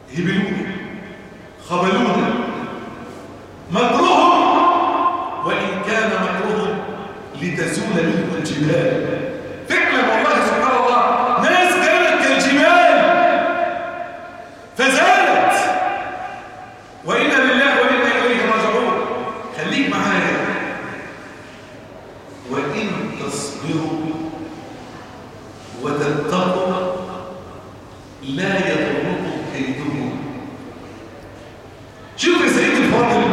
هبلونا خبلونا مكرهم وإن كان مكرهم لتزول منه الجبال فعلا والله سبحان الله ناس كانت كالجبال فزالت وإنا لله وإنا إليه راجعون خليك معايا وإن تصبروا وتتقوا لا يضركم كيدهم شوف يا سيدي الفاضل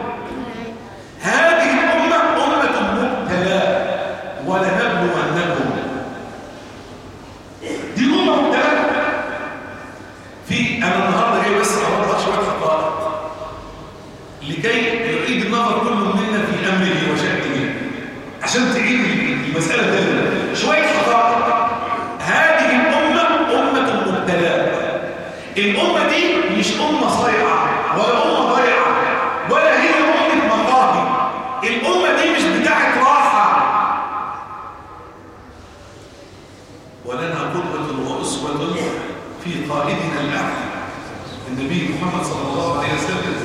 هذه الأمة أمة مبتلى ولنبلونكم دي أمة مبتلى في أنا النهاردة جاي بس أوضح شوية حقائق لكي يعيد النظر كل منا في أمره وشأنه عشان تعيد المسألة تانية شوية حقائق هذه الأمة أمة مبتلى الأمة دي مش أمة صيعة ولا أمة ضيعة ولا هي أمة مقاهي الأمة دي مش بتاعت راحة ولنا قدوة وأسوة في قائدنا الأعلى النبي محمد صلى الله عليه وسلم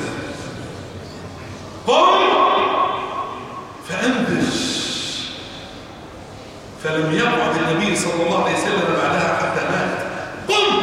قم فأنذر فلم يقعد النبي صلى الله عليه وسلم بعدها حتى مات قم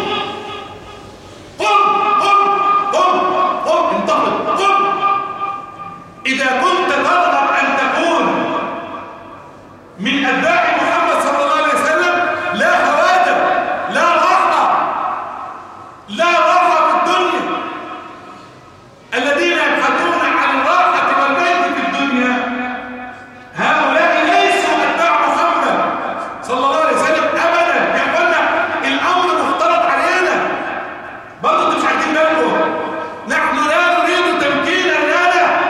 قم قم قم قم انتقل قم إذا كنت ترغب أن تكون من أتباع محمد صلى الله عليه وسلم لا هوادة لا راحة لا راحة في الدنيا الذين يبحثون عن الراحة والبيت في الدنيا هؤلاء ليسوا أتباع محمد صلى الله عليه وسلم أبدا يا أخوانا الأمر مختلط علينا برضه انتوا مش عارفين بالكم نحن لا نريد تمكين لنا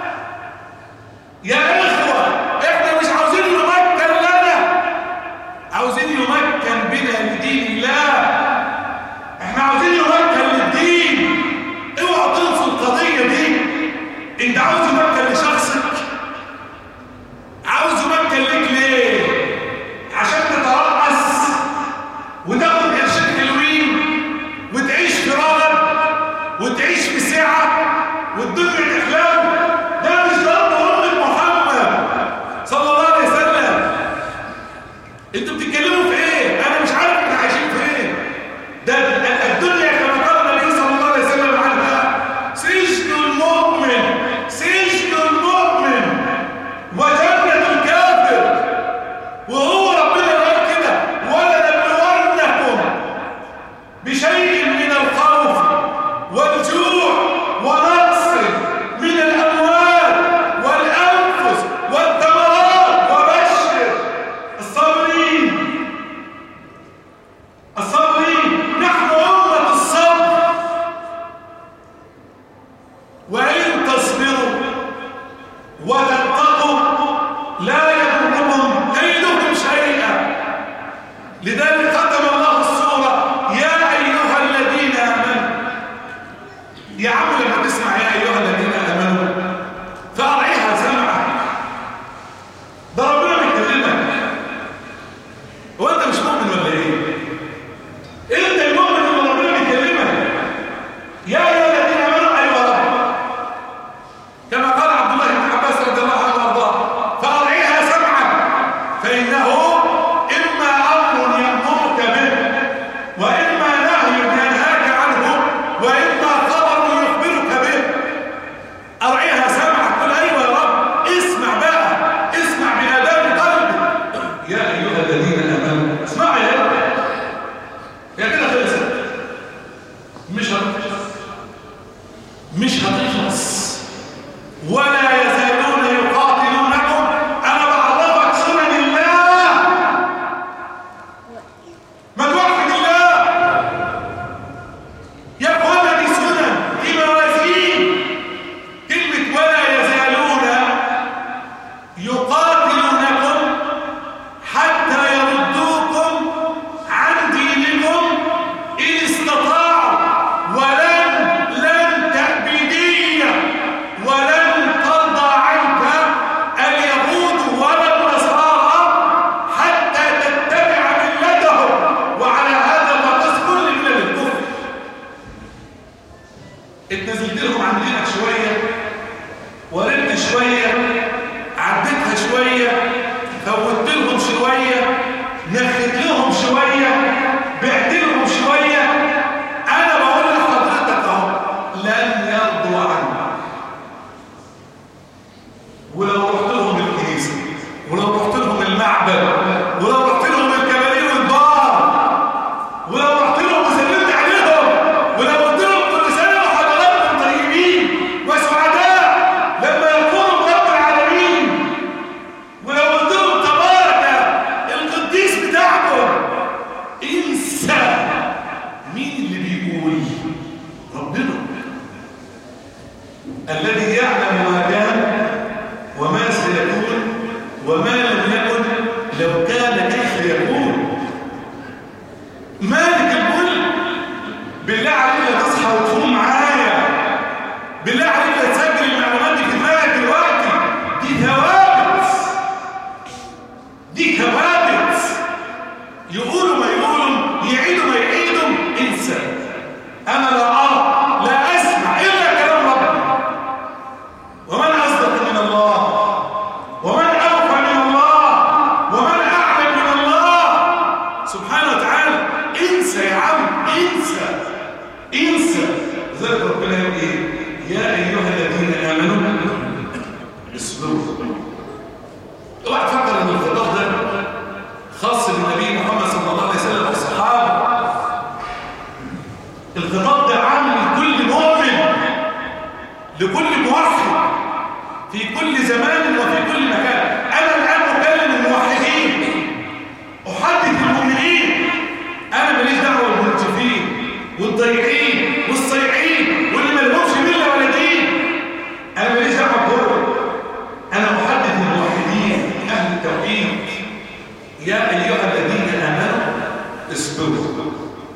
يا إخوة إحنا مش عاوزين نمكن لنا عاوزين يمكن بنا لدين الله احنا عاوزين نمكن للدين اوعى تنسوا القضية دي انت عاوز تمكن لشخصك عاوز يمكن لك ليه عشان تترأس وتاخد قرشين حلوين وتعيش في رغد وتعيش في سعة والدنيا تحلم ده مش ضرب أمة محمد صلى الله عليه وسلم انتوا بتتكلموا في ايه انا مش عارف احنا عايشين في ايه ده الدنيا كما قال النبي صلى الله عليه وسلم عنها سجن المؤمن سجن المؤمن وجنة الكافر وهو ربنا قال كده ولنبلونكم بشيء من الخوف والجوع ونقص من الأموال والأنفس والثمرات وبشر الصابرين الصابرين نحن أمة الصبر وإن تصبروا وتتقوا لا يضركم كيدهم شيئا لذلك ختم الله السورة يا أيها الذين آمنوا يا عم لما تسمع يا أيها الذين آمنوا فأرعيها سمعك ده ربنا بيكلمك هو أنت مش مؤمن ولا إيه؟ أنت المؤمن اللي ربنا بيكلمك يا أيها الذين آمنوا أيها رب كما قال عبد الله بن عباس رضي الله عنه وارضاه فأرعيها سمعك فإنه إما أمر يأمرك به وإما نهي ينهاك عنه وإما خبر يخبرك به أرعيها سمعك قل أيوة يا رب اسمع بقى اسمع بآداب قلبك يا أيها الذين آمنوا اسمعوا يا رب يا كده خلصت مش هتخلص مش هتخلص ولا يزالون يقاتلونكم انا بعرفك سنن الله ما توحد الله يا اخوانا دي سنن دي موازين كلمه ولا يزالون يقاتلونكم حتى يردوكم عن دينكم ان استطاعوا ولن لن تأبيدية ولن اتنزلت لهم عن دينك شوية وربت شوية عديتها شوية فوتت لهم شوية نخت لهم شوية بعت لهم شوية أنا بقول لحضرتك أهو لن يرضوا عنك ولو رحت لهم الكنيسة ولو رحت لهم المعبد ولو رحت لهم الكباري والبار ولو رحت لهم وسلمت عليهم ولو قلت لهم كل سنة وحضراتكم طيبين وسعداء لما يكونوا برب العالمين ولو قلت لهم تبارك القديس بتاعكم انسى مين اللي بيقول ربنا الذي يعلم ما كان وما سيكون وما لم يكن لو كان كيف يكون مالك الملك بالله عليك تصحى وتقوم معايا بالله عليك تسجل المعلومات دي في دماغك دلوقتي دي ثوابت دي ثوابت يقولوا ما يقولوا يعيدوا ما يعيدوا انسى انا لا ارى لا اسمع الا كلام ربي ومن اصدق من الله ومن اوفى من الله ومن اعلم من الله سبحانه وتعالى انسى يا عم انسى انسى ذلك ربنا يقول ايه يا ايها الذين امنوا اصبروا اوعى تفكر ان الخطاب ده خاص بالنبي محمد صلى الله عليه وسلم والصحابه الخطاب ده عام لكل مؤمن لكل موحد في كل زمان وفي كل مكان انا الان اكلم الموحدين احدث المؤمنين انا ماليش دعوه بالمنتفين والضيعين والصيعين واللي ما لهمش مله ولا دين انا ماليش دعوه بدول انا احدث الموحدين اهل التوحيد يا ايها الذين امنوا اصبروا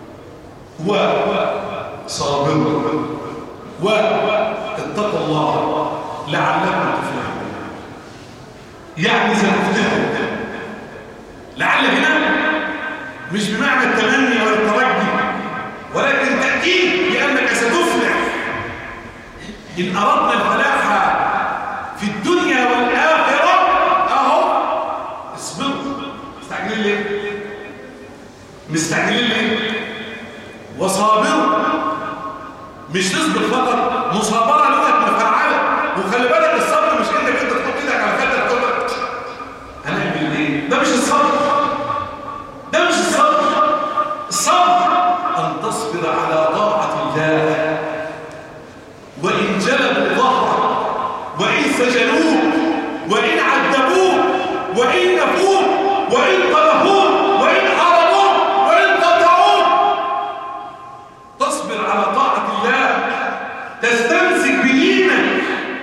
وصابروا واتقوا الله لعلكم تفلحون يعني سنفتحوا لعل هنا مش بمعنى التمني ولا الترجي ولكن تأكيد بأنك ستفلح إن أردنا الفلاح في الدنيا والآخرة أهو اصبروا مستعجلين ليه؟ مستعجلين ليه؟ وصابروا مش تصبر فقط مصابرة لغة مفعلة وخلي بالك الصبر مش انك انت تحط ايدك على خدك تقول لك هنعمل ايه؟ ده مش الصبر ده مش الصبر الصبر ان تصبر على طاعة الله وإن جلبوا ظهرك وإن سجنوك وإن عذبوك وإن نفوك وإن قلبوك وإن حرموك وإن قطعوك تصبر على طاعة الله تستمسك بدينك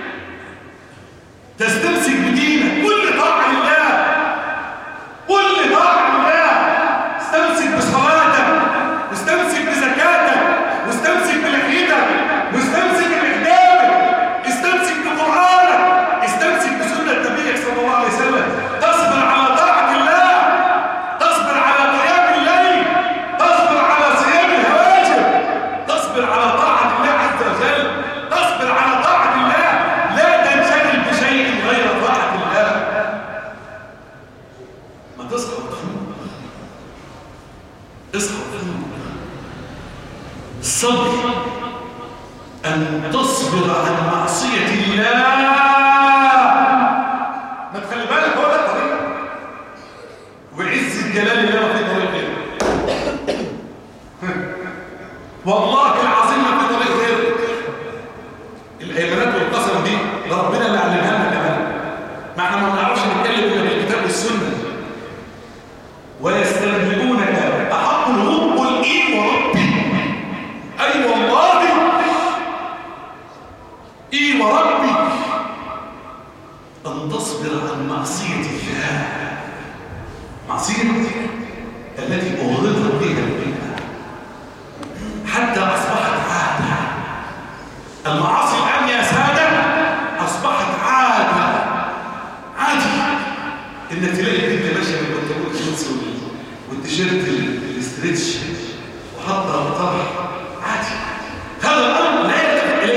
تستمسك بدينك كل طاعة لله كل طاعة لله استمسك بصلاتك واستمسك بزكاتك واستمسك بلحيتك واستمسك بإحدامك استمسك بقرآنك استمسك بسنة نبيك صلى الله عليه وسلم تصبر على طاعة الله تصبر على قيام الليل تصبر على صيام الهواجر تصبر على طاعة الله عز وجل تصبر على طاعة الله لا تنشغل بشيء غير طاعة الله ما تصحى وتفوق اصحى وتفوق الصبر أن تصبر عن معصية الله ما تخلي بالك هو ده الطريق وعز الجلال الله ما في طريق غيره والله العظيم ما في طريق غيره الايمانات والقسم دي ده ربنا اللي علمها لنا كمان ما احنا ما بنعرفش نتكلم الا بالكتاب والسنه ويستنبئونك احق الهوب قل ايه وربي اي والله ايه وربي ان تصبر عن معصيه الله معصيه التي اغرقت بها الدنيا حتى اصبحت عاده المعاصي الان يا ساده اصبحت عاده عادي انك تلاقي بنت ماشيه بالبنطلون الجينز والتيشيرت الاسترتش وحاطه الطرح عادي هذا الامر لا يلتفت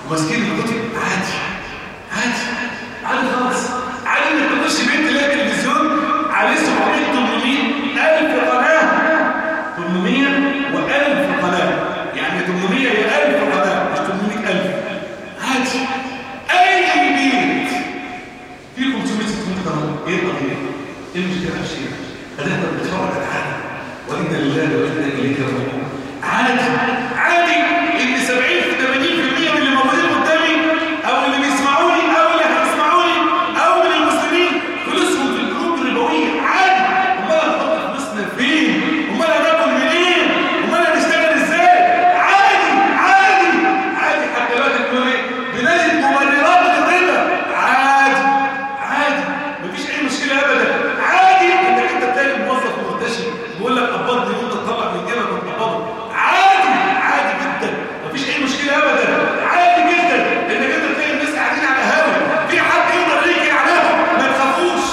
وماسكين الكتب عادي عادي عادي خالص عادي انك تخش بيت تلاقي تلفزيون عليه 700 800 الف قناه 800 و1000 قناه يعني 800 هي 1000 قناه مش 800000 عادي اي بيت فيه 500 600 قناه ايه القضيه؟ ايه المشكله في الشيء؟ هتقدر تتفرج على حاجه وانا لله وانا اليك راجعون عادي عادي ان 70 80% من اللي موجودين قدامي او اللي بيسمعوني او اللي هيسمعوني او من المسلمين فلوسهم في القلوب الربويه عادي امال هنحط فلوسنا فين؟ امال هناكل منين؟ امال هنشتغل ازاي؟ عادي عادي عادي حتى دلوقتي بنقول ايه؟ بنجد مبررات للربا عادي عادي مفيش اي مشكله ابدا عادي انك انت تلاقي موظف مرتشي بيقول لك قبضني وانت تطلع من جيبك وتقبضه عادي عادي جدا مفيش اي مشكله ابدا عادي جدا انك انت تلاقي الناس قاعدين على هوا في حد يقدر يجي عليهم ما تخافوش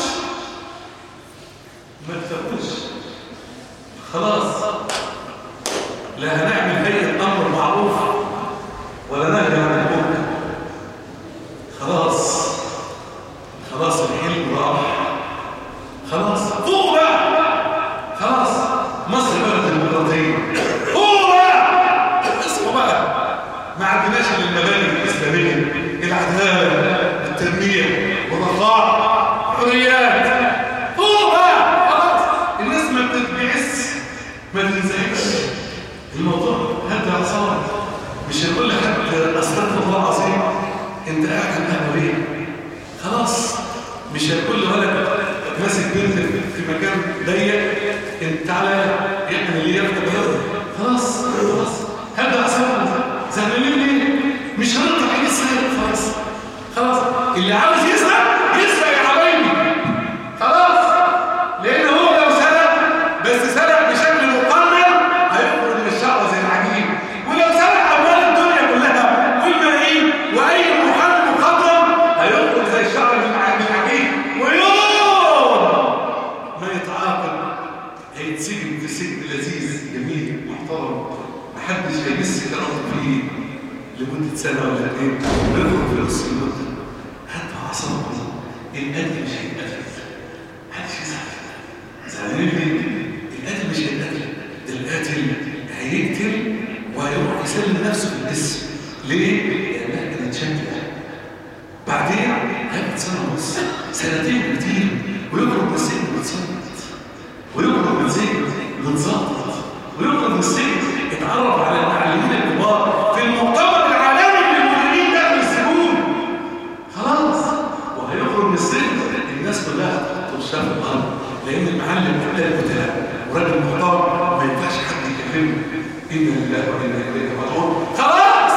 ما تخافوش خلاص لا هنعمل هيئه امر معروف ولا نهي عن المنكر خلاص خلاص الحلم راح خلاص فوق بقى خلاص مصر بلد ديمقراطيه فوق بقى اصحوا بقى ما عندناش الا المبادئ الاسلاميه العداله التنميه والرخاء حريات فوق بقى خلاص الناس ما بتتبعث ما تنزعجش الموضوع هدى اعصابك مش هنقول لحد استغفر الله العظيم انت قاعد على القهوه ليه خلاص مش هنقول لولد ماسك بنت في مكان ضيق انت تعالى يعمل اللي ياخد بياض خلاص خلاص هدى اعصابك زعلانين ليه مش هنطلع حاجه سهله خلاص خلاص اللي عاوز يسرق يسرق يا حبايبي خلاص لان هو لو سرق بس سرق بشكل مقنن هيخرج من الشعر زي العجين ولو سرق اموال الدنيا كلها والملايين واي محل مخضرم هيخرج زي الشعر من الع- من العجين ويوم ما يتعاقب هيتسجن في سجن لذيذ جميل محترم محدش هيمس كرامته فيه لمده سنه ولا اتنين ويخرج في نص المده هاتوا اعصابكم القتل مش هيتقتل محدش يزعل زعلانين ليه؟ القاتل مش هيتقتل ده القاتل هيقتل وهيروح يسلم نفسه في الاسم ليه؟ لانها كانت شكله بعدين هياخد سنه ونص سنتين كتير ويخرج من السجن متصنت ويخرج من السجن متظبط ويخرج من السجن اتعرف على المعلمين الكبار في المؤتمر العالمي للمجرمين داخل السجون خلاص وهيخرج من السجن الناس كلها تحط وشها في الارض لان المعلم محتاج متهم وراجل محترم ما ينفعش حد يكلمه انا لله وانا اليه راجعون خلاص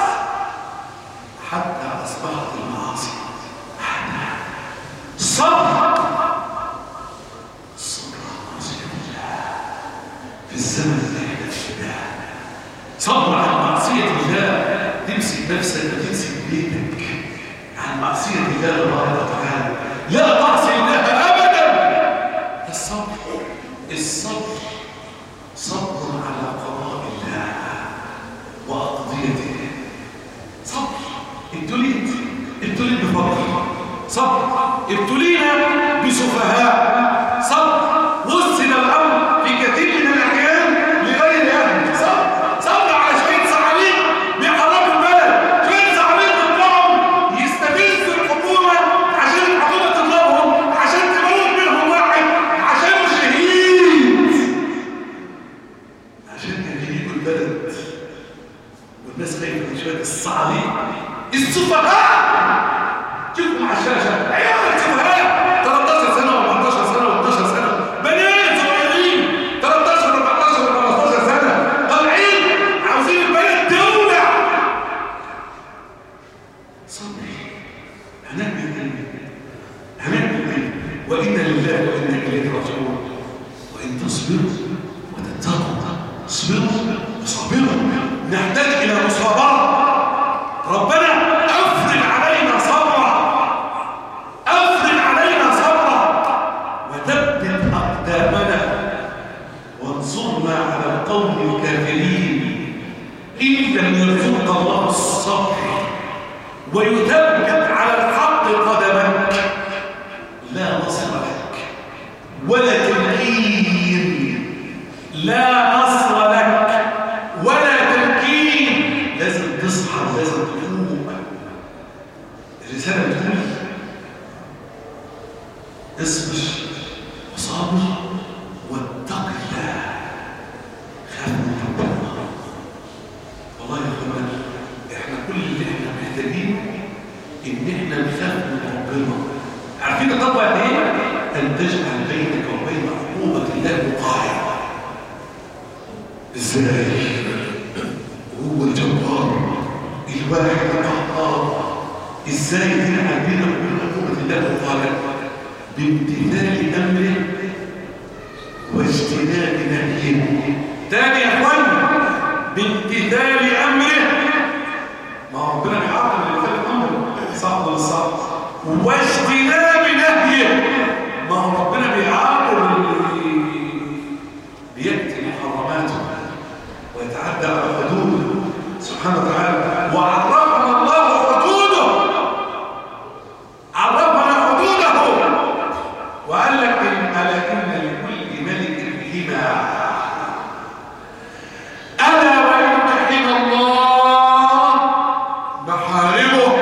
حتى اصبحت المعاصي حتى صبر صبر على معصيه الله في الزمن اللي احنا فيه ده صبر عن معصيه الله تمسك نفسك وتمسك بيتك عن معصيه الله تبارك وتعالى لا تعصي الله ابدا الصبر الصبر صبر على قضاء الله واقضيته صبر ابتليت ابتليت بفقر صبر ابتلينا بسفهاء صبر وصل الامر في كثير من الاحيان لغير اهله صبر صبر على شويه صعاليك بيحركوا البلد شويه صعاليك بيطلعوا يستفزوا الحكومه عشان الحكومه تضربهم عشان تموت منهم واحد عشان شهيد عشان يهيجوا البلد والناس خايفه من شويه الصعاليك السفهاء شوفوا على الشاشه عيال سفهاء 13 سنه و14 سنه و12 سنه بنات صغيرين 13 و14 و15 سنه طالعين عاوزين البلد تولع صبري هنعمل ايه؟ هنعمل ايه؟ وانا لله وانا اليه راجعون وان تصبروا وتتقوا اصبروا وصابروا نحتاج الى مصابره ربنا افرض علينا صبرا افرض علينا صبرا وثبت اقدامنا وانصرنا على القوم الكافرين ان لم يرزقك الله الصبر ويثبت على الحق قدمك لا نصر لك ولا تمكين لا نصر لك ولا تمكين لازم تصحى لازم تفوق الرسالة بتقول اصبر وصابر واتق الله خاف من ربنا والله يا اخوانا احنا كل اللي احنا محتاجين ان احنا نخاف من ربنا عارفين التقوى يعني ايه؟ ان تجعل بينك وبين عقوبة الله وقاية ازاي؟ هو الجبار الواحد القهار ازاي تجعل بينك وبين عقوبة الله وقاية بامتثال امره واجتناب نهيه تاني يا اخوانا بامتثال امره ما هو ربنا بيعاقب اللي بيمتثل امره صح ولا صح واجتناب نهيه ما هو ربنا بيعاقب اللي بيأتي محرماته ويتعدى على حدوده سبحانه وتعالى وعرفنا الله حدوده عرفنا حدوده وقال لك ألا إن لكل ملك هما ألا وإن حمى الله محارمه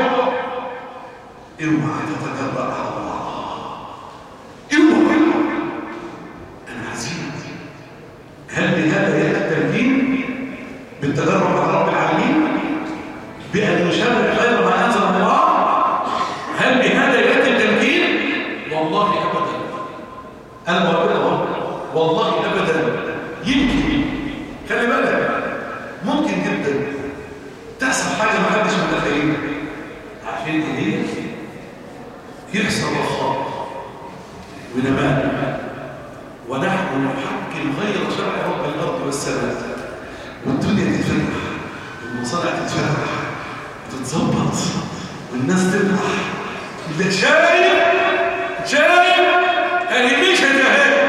اوعى تتجرأ على الله اوعى أنا حزين هل بهذا يأتي التمكين بالتجرب على رب العالمين بأن يشرع خير ما أنزل الله هل بهذا يأتي التمكين والله أبدا أنا بقول لك والله أبدا يمكن خلي بالك ممكن جدا تحصل حاجة ما حدش متخيلها عارفين ايه هي؟ يحصل رخاء ونماء ونحن نحكم غير شرع رب الأرض والسماء والدنيا تتفتح والمصانع تتفتح وتتظبط والناس تفرح اللي شايف شايف اهي مش هتهاجم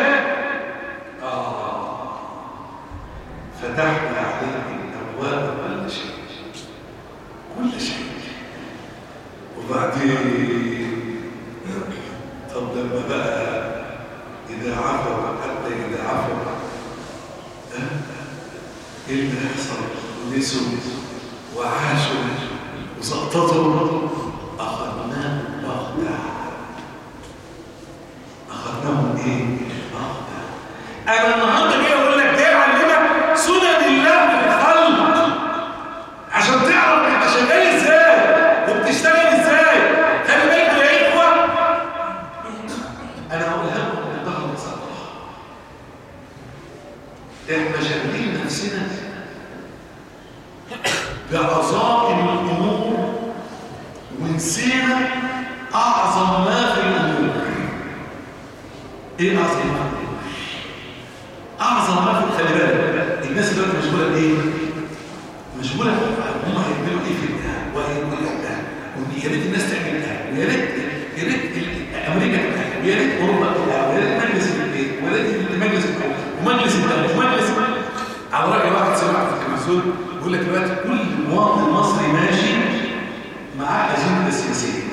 آه فتحنا عليهم أبواب كل شيء كل شيء وبعدين طب لما بقى إذا عفوا حتى إذا عفوا ها؟ إيه اللي هيحصل ونسوا وعاشوا وسقطتوا أخذناهم بغتة أخذناهم إيه؟ بغتة أنا النهارده جاي أقول لك جاي أعلمك سنن الله في الخلق عشان تعرف أنت شغال إزاي وبتشتغل إزاي خلي بالكم يا إخوة أنا هقولها لكم من ظهر بصراحة إحنا شاغلين نفسنا بعظائم الأمور ونسينا أعظم ما في الأمور إيه أعظم ما في الأمور؟ أعظم ما في خلي بالك الناس دلوقتي مشغولة بإيه؟ مشغولة هم هيعملوا إيه في الإله وهيعملوا إيه ويا ريت الناس تعمل ده ويا ريت يا ريت أمريكا تعمل ويا ريت أوروبا تعمل ويا ريت مجلس البيت ويا ريت مجلس ومجلس الدولة ومجلس على رأي واحد سمع في التلفزيون بيقول لك دلوقتي كل مواطن مصري ماشي معاه أجندة سياسية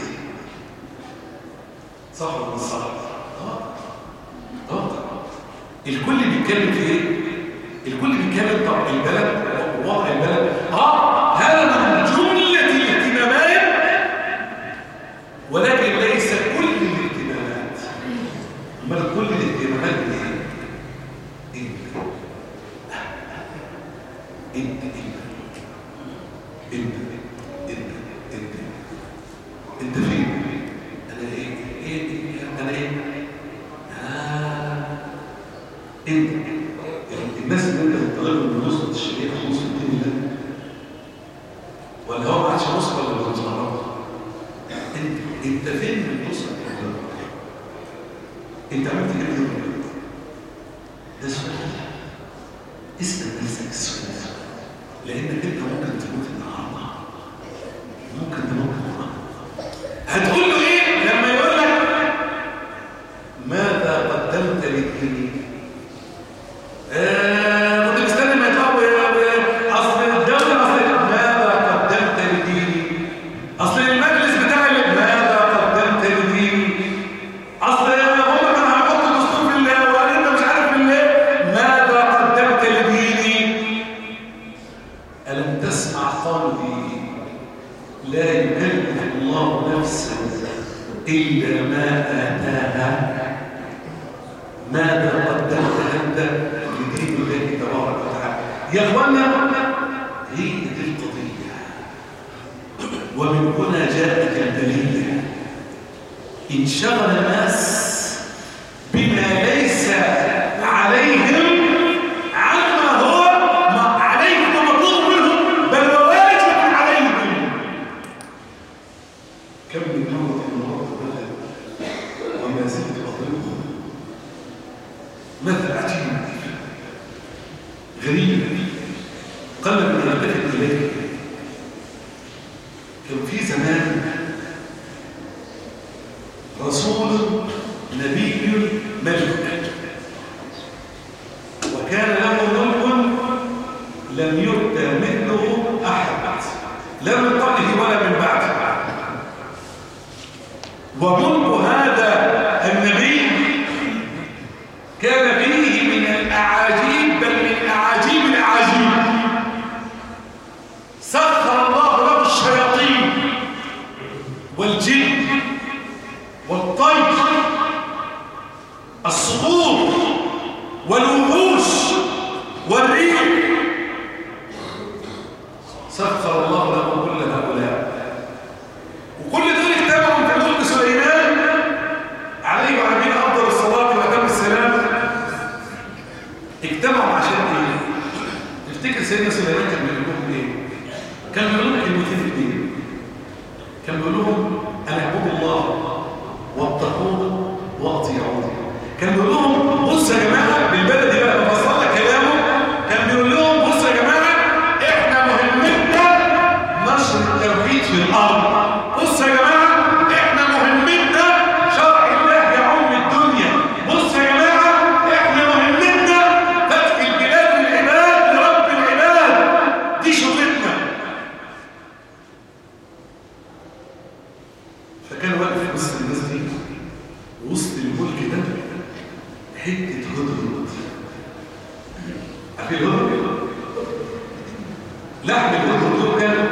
صح ولا مش صح؟ اه اه الكل بيتكلم في ايه؟ الكل بيتكلم طب البلد وضع البلد اه هذا من جملة الاهتمامات ولكن ليس كل الاهتمامات امال كل الاهتمامات ايه؟ انت انت انت انت انت انت انت فين؟ انا ايه؟ ايه انا ايه؟ آه. انت الناس اللي انت بتطلبهم بنصرة الشريعة ونصرة الدين ده ولا هو ما عادش نصرة ولا بتنصرة انت انت فين من نصرة الدين انت عملت ايه في يوم ده سؤال اسأل نفسك السؤال ده لانك انت ممكن تموت النهارده ممكن تموت النهارده هتقول له ايه لما يقول لك ماذا قدمت للدين آه، كنت مستني ما يطلعوا ب- ب- اصل الدوله اصل ماذا قدمت لديني اصل المال إلا ما آتاها ماذا قدمت أنت لدين الله تبارك وتعالى يا أخوانا هي دي القضية ومن هنا جاءت الدليل انشغل الناس بما ليس عليهم عما هو ما عليهم ومطلوب منهم بل وواجب عليهم كم من مرة مرة مثل وما زلت أضربه مثل عجيب غريب قل من يلتفت إليه كان في زمان رسول نبي ملك وكان له ملك لم يؤت مثله أحد لا من قبله ولا من بعده وملك هذا النبي كان فيه من الأعاجيب بل من أعاجيب الأعاجيب سخر الله له الشياطين والجن والطير الصقور والوحوش والريح سخر الله له كل هؤلاء وكل دول اجتمعوا في ملك سليمان عليه وعلى نبينا افضل الصلاه واتم السلام اجتمعوا عشان ايه؟ تفتكر سيدنا سليمان كان بيقول لهم ايه؟ كان بيقول لهم كلمتين اثنين كان بيقول لهم انا اعبد الله واتقوه واطيعوه كان بيقول لهم بصوا يا جماعه بالبلدي بقى بفصل لك كلامه كان بيقول لهم بصوا يا جماعه احنا مهمتنا نشر التوحيد في الارض بصوا يا جماعه احنا مهمتنا شرع الله يعم الدنيا بصوا يا جماعه احنا مهمتنا فتح البلاد للعباد لرب العباد دي شغلتنا فكان واقف وسط الناس دي وسط الملك ده حته هدهد عارفين الهدهد لحم الهدهد دول كان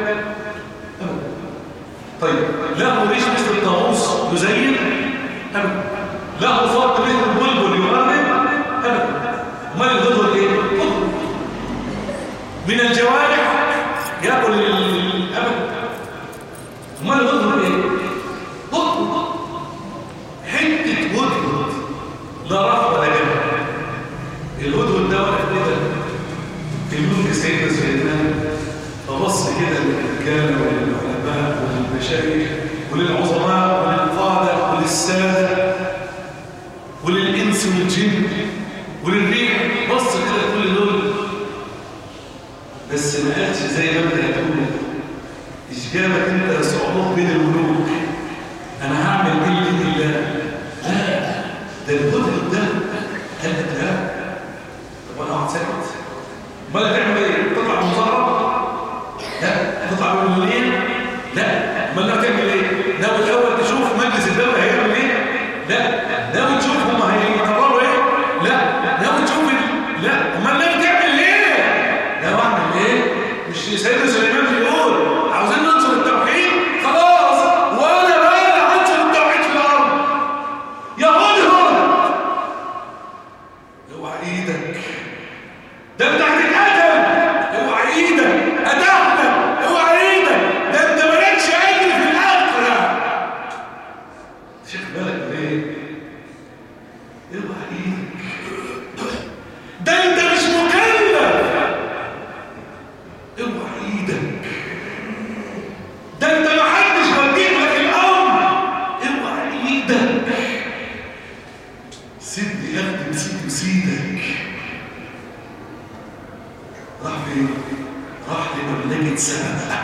طيب له ريش مثل الطاووس يزين ابدا له فرد مثل البلبل يغرب ابدا امال الهدهد ايه هدهد من الجوارح ياكل الابد امال الهدهد ايه هدهد حته هدهد لا رفض ولا جنب الهدهد ده واقف كده في ملك سيدنا سليمان فبص كده للرجاله وللعلماء وللمشايخ وللعظماء وللقاده وللساده وللانس والجن وللريح بص كده لكل دول بس ما قالش زي ما انت هتقول ايش جابك انت صعوبات بين الملوك انا هعمل ايه باذن الله لا ده الهدهد ده قال لك لا طب انا اقعد ساكت امال هتعمل ايه تطلع مظاهره لا تطلع بالمليون لا امال لا تعمل ايه ناوي الاول تشوف مجلس الدوله هيعمل ايه لا ناوي تشوف هم هيقرروا ايه لا ناوي تشوف ال... لا امال ناوي تعمل ايه ناوي اعمل ايه مش سيدنا سليمان بيقول عاوزين ننصر التوحيد خلاص وانا بقى هنصر التوحيد في الارض يا هدهد اوعى ايدك ده انت هتتقتل اوعى ايدك هتحمل اوعى ايدك ده انت مالكش اجر في الاخره شيخ بالك ليه اوعى ايدك ده انت مش مكلف اوعى ايدك ده انت محدش وديك لك الامر اوعى ايدك سيد يخدم سيد سيدك راح فين؟ راح لمملكة سبأ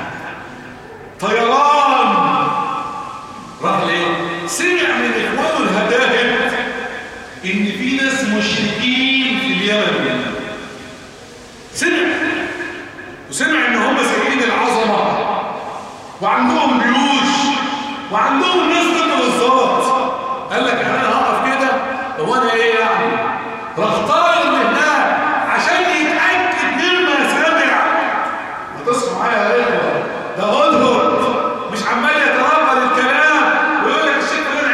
طيران راح ليه؟ سمع من إخوانه الهداهد إن في ناس مشركين في اليمن سمع وسمع إن هم سايقين العظمة وعندهم جيوش وعندهم ناس ضد بالظبط قال لك انا هقف كده هو انا ايه يعني راح طاير لهناك عشان يتاكد مما سمع وتصحوا معايا يا اخوه ده هدهد مش عمال يتنقل الكلام ويقول لك الشيخ فلان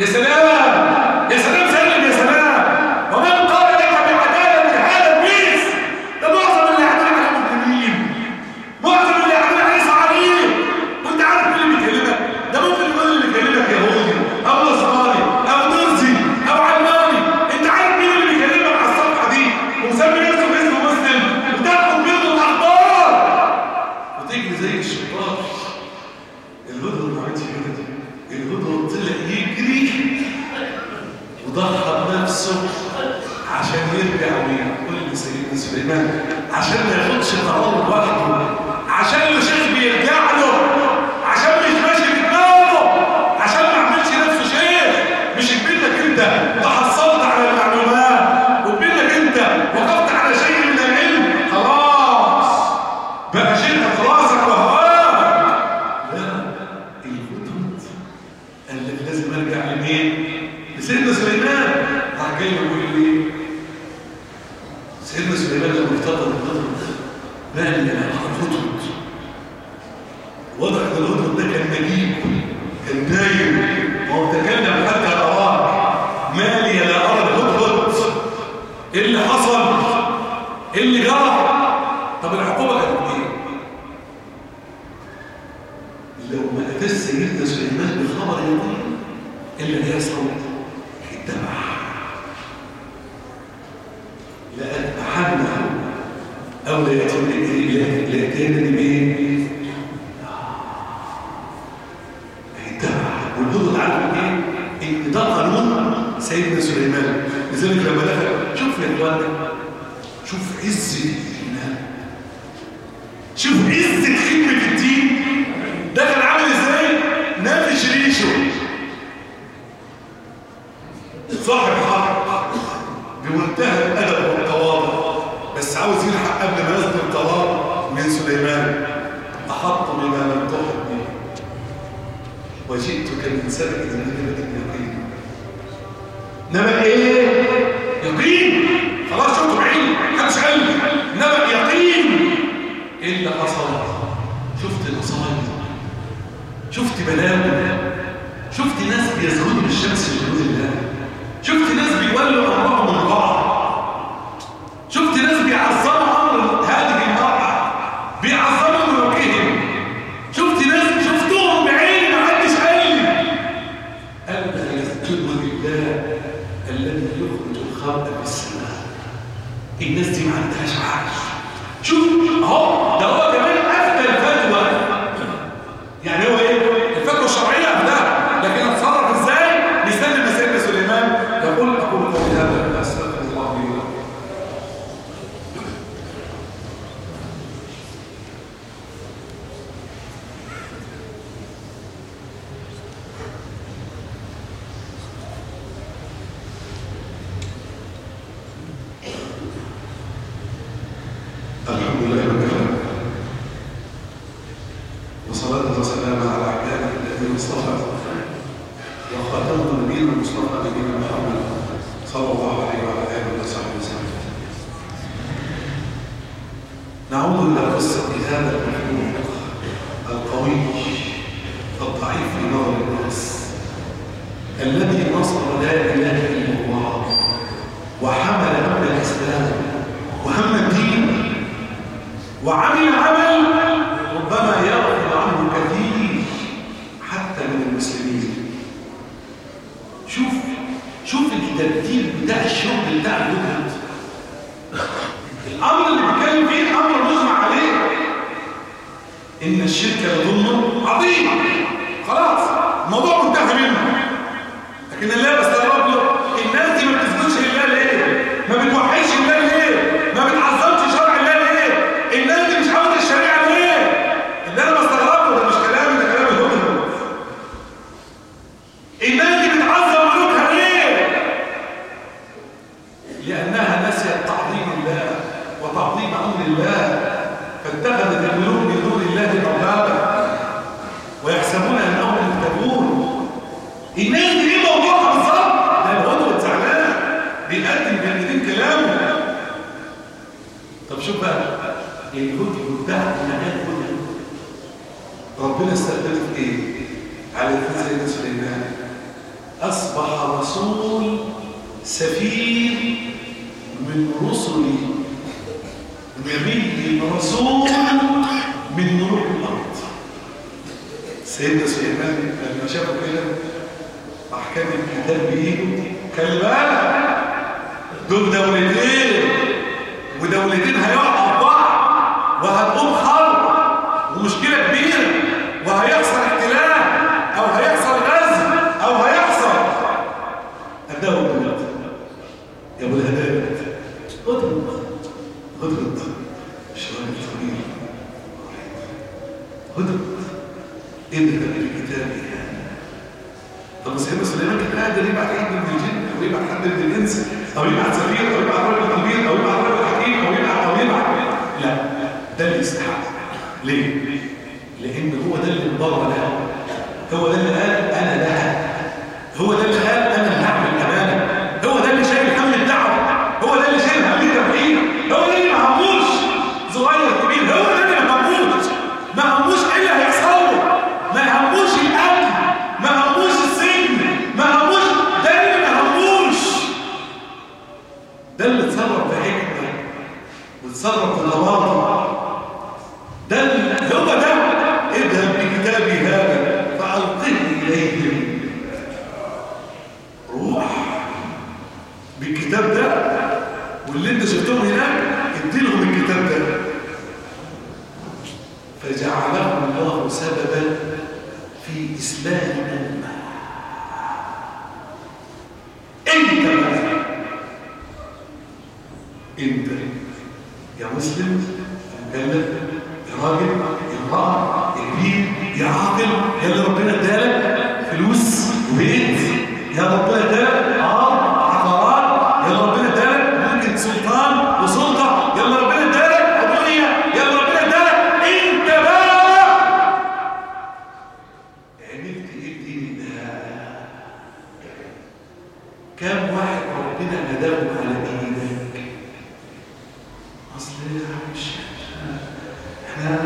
سلام يا سلام سلم يا سلام ومن قال لك بعدالة هذا البيس ده معظم اللي قاعدين على المسلمين معظم اللي قاعدين على اسرائيل وانت عارف مين اللي بيكلمك ده ممكن يكون اللي بيكلمك يهودي او نصراني او درزي او علماني انت عارف مين اللي بيكلمك على الصفحه دي ومسمي نفسه باسم مسلم وتاخد منه الاخبار وتجري زي الشطار الهدهد ما عملش كده الهدهد طلع يجري وضحى بنفسه عشان يرجع ويقول لسيدنا سليمان عشان ما ياخدش قرار لوحده عشان له شيخ بيرجع له عشان مش ماشي بدماغه عشان ما يعملش نفسه شيخ مش كبيرك انت تحصلت على المعلومات وكبيرك انت وقفت على شيء من العلم خلاص بقى شيخ راسك وهواك لا الهدهد قال لك لازم ارجع لمين لسيدنا سليمان راح جاي يقول لي سيدنا سليمان لما افتقد الهدهد ما قال لي انا الهدهد واضح ان الهدهد ده كان نجيب كان نايم وهو تكلم حتى اراه ما لي لا ارى الهدهد ايه اللي حصل ايه اللي جرى طب العقوبه كانت ايه لو ما اتاش سيدنا سليمان بخبر يقين الا هيحصل اتبع لأتبعنه أو لأتينني بإيه؟ اتبع والهدد عارف ايه؟ ان ده قانون سيدنا سليمان لذلك لما دخل شوف يا اخوانا شوف عز الايمان شوف عزة خدمة الدين ده كان عامل ازاي؟ نافش ريشه صاحب حق بمنتهى الادب والتواضع بس عاوز يلحق قبل ما يصدر الطلاق من سليمان احط بما لم تحط به وجئتك من سبع بنبأ يقين نبأ ايه؟ يقين خلاص شفته بعيد محدش قال لي نبأ يقين ايه اللي حصل؟ شفت نصايب شفت بلاوي شفت ناس بيسجدوا للشمس لجنود الله شفت ناس بيولوا امرهم من بعض شفت ناس بيعظموا امر هذه المرأة بيعظموا ملوكهم شفت ناس شفتهم بعيني ما حدش قال لي ألا يسجدوا لله الذي يخرج الخلق في السماء الناس دي ما عندهاش عقل شوف اهو ده هو كمان افتى الفتوى يعني هو ايه الفتوى الشرعيه افتاها لكن اتصرف ازاي نستنى سيدنا سليمان يقول اقول قولي هذا استغفر الله لي ولكم الحمد لله وكفى وصلاة وسلاما على عباده الذين اصطفى وخاتم نبينا المصطفى نبينا محمد صلى الله عليه وعلى اله وصحبه وسلم نعود الى قصه هذا المخلوق القوي الضعيف في نظر الناس الذي نصر لا اله الا الله وحمل هم الاسلام وهم الدين وعمل عمل ربما يغفل عنه كثير حتى من المسلمين شوف شوف الترتيب بتاع الشغل بتاع الوجهد الامر اللي بيتكلم فيه امر مجمع عليه ان الشرك لظلم عظيم خلاص الموضوع منتهى منه لكن اللي أنا بستغرب له الناس دي ما بتسجدش لله ليه ما بتوحدش الله ليه ما بتعظمش شرع الله ليه الناس دي مش عاوزه الشريعه ليه اللي انا بستغرب له ده مش كلامي ده كلام الهدى الناس دي بتعظم ملوكها ليه لانها نسيت تعظيم الله وتعظيم امر الله فاتخذت الملوك من دون الله اربابا ويحسبون انهم مهتدون الناس دي ايه موضوعها بالظبط ده الهدى زعلان بيقدم كلمتين كلامه طب شوف بقى الهدى بتاع المكان كله ربنا استخدمه في ايه على سيدنا سليمان أصبح رسول سفير من رسل نبي رسول من ملوك الأرض سيدنا سليمان لما شافوا كده أحكام الكتاب بإيده خلي بالك دول دولتين ودولتين هيقعوا بعض وهتقوم حرب ومشكلة كبيرة وهيحصل احتلال أو هيحصل غزو أو هيحصل أداهم دولت يا أبو الهدايا اضرب اضرب الشرائط الطويل اضرب اضرب الكتاب طب سيدنا سليمان كان قادر يبعت حد من الجن او يبعت حد من الانس او يبعت سفير او يبعت رجل كبير او يبعت رجل حكيم او يبعت او يبعت لا ده اللي يستحق ليه؟ لان هو ده اللي انضر له هو ده اللي قال انا لها هو ده اللي قال انا اللي هعمل الامانه هو ده اللي شايل هم الدعوه هو ده اللي شايل هم التوحيد هو ده اللي ما هموش صغير كبير هو ده اللي ما هموش ما هموش ايه اللي هيحصل له ما هموش الاكل ما هموش السجن ما هموش ده اللي ما هموش ده اللي اتصرف بحكمه واتصرف بنواطه ده اللي هو ده اذهب بكتابي هذا فألقه إليهم روح بالكتاب ده واللي انت شفتهم هناك اديلهم الكتاب ده فجعله الله سببا في إسلام الأمة انت بقى انت يا مسلم يا مكلف يا راجل يا امرأة يا كبير يا عاقل يا اللي ربنا ادالك فلوس وبيت يا ربنا ادالك اه عقارات يا اللي ربنا ادالك ممكن سلطان وسلطة يا اللي ربنا ادالك دنيا يا اللي ربنا ادالك انت بقى عملت ايه بدين الله كم واحد ربنا نداه على ايدك اصل مش احنا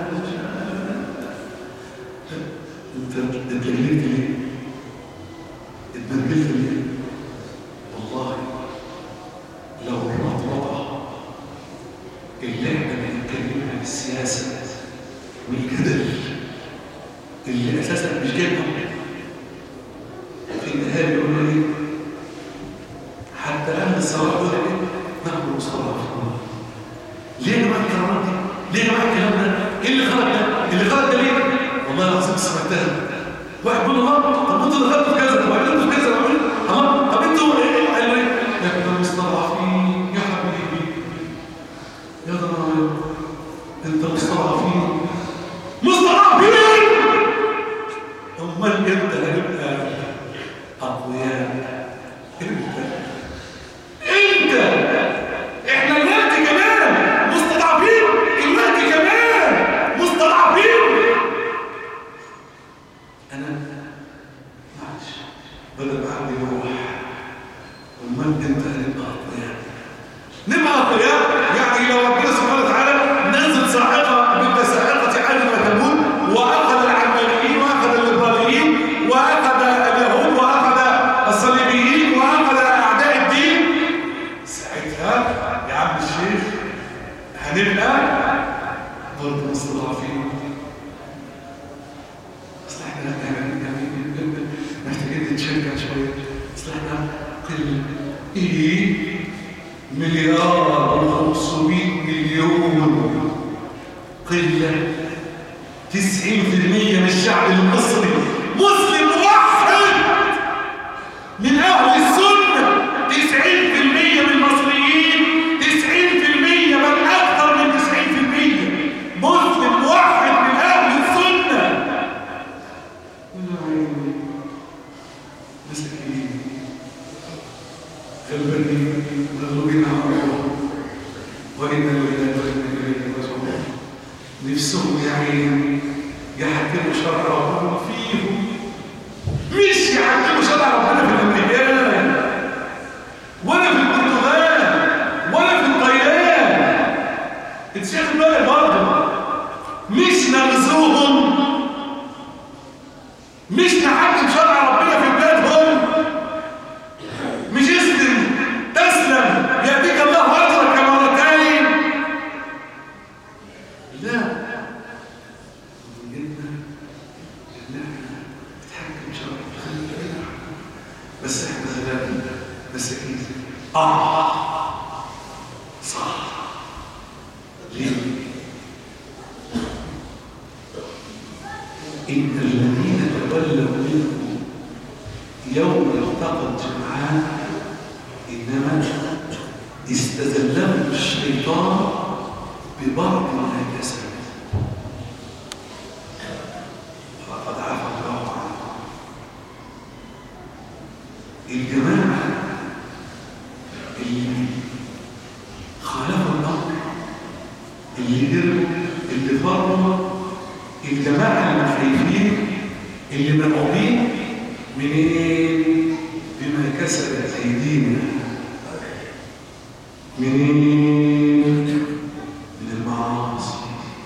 انت اتجليت ليه اتبرجلت ليه والله لو الرطبطه اللي احنا بنتكلم عن السياسه والجدل اللي اساسا مش جايبهم في النهايه بيقولوا ايه حتى اهل الثوره يقول لك ايه نحن مصطلح ليه يا جماعه الكلام دي ليه يا جماعه الكلام ده ايه اللي خلق ده اللي خلق ده ليه والله العظيم سمعتها واحد بيقول الله طب انتوا دخلتوا في كذا طب انتوا في كذا طب الله طب انتوا ايه قالوا ايه احنا مستضعفين يا حبيبي يا ضنايا انت مستضعفين مستضعفين امال امتى هنبقى اقوياء امتى انت احنا الوقت كمان مستضعفين الوقت كمان مستضعفين انا معلش بدل ما عندي روح امال امتى هنبقى اقوياء نبقى اقوياء يعني لو ربنا سبحانه وتعالى نزل صاعقه مثل صاعقه عاد وثمود واخذ العلمانيين واخذ الليبراليين واخذ اليهود واخذ الصليبيين واخذ اعداء الدين ساعتها يا عم الشيخ هنبقى برضه مستضعفين اصل احنا يعني يعني محتاجين نتشجع شويه اصل احنا قل ايه مليار وخمسمائة مليون قلة تسعين في المية من الشعب المصري مسلم واحد من أهل السنة تسعين في المية من المصريين تسعين في المية بل أكثر من تسعين في المية مسلم واحد من أهل السنة مسكين غلبانين مغلوبين على الله وإنا لله وإنا إليه راجعون نفسهم يعني يحكموا شرع ربنا فيهم مش يحكموا شرع ربنا في الامريكان ولا في البرتغال ولا في الطيران انت شايف بالك برضه مش نغزوهم مش نحكم شرع ربنا في بلادهم الإسلام جبنا إن احنا نتحكم شرعا بس احنا غلابين مساكين اه صح ليه إن الذين تولوا منكم يوم التقى الجمعان إنما استذلهم الشيطان ببعض ما كسب فقد عفى الله عنه الجماعة اللي خالفوا الأمر اللي دروا اللي فروا الجماعة المخيفين اللي مرعوبين من ايه؟ بما كسبت ايدينا من ايه؟ من المعاصي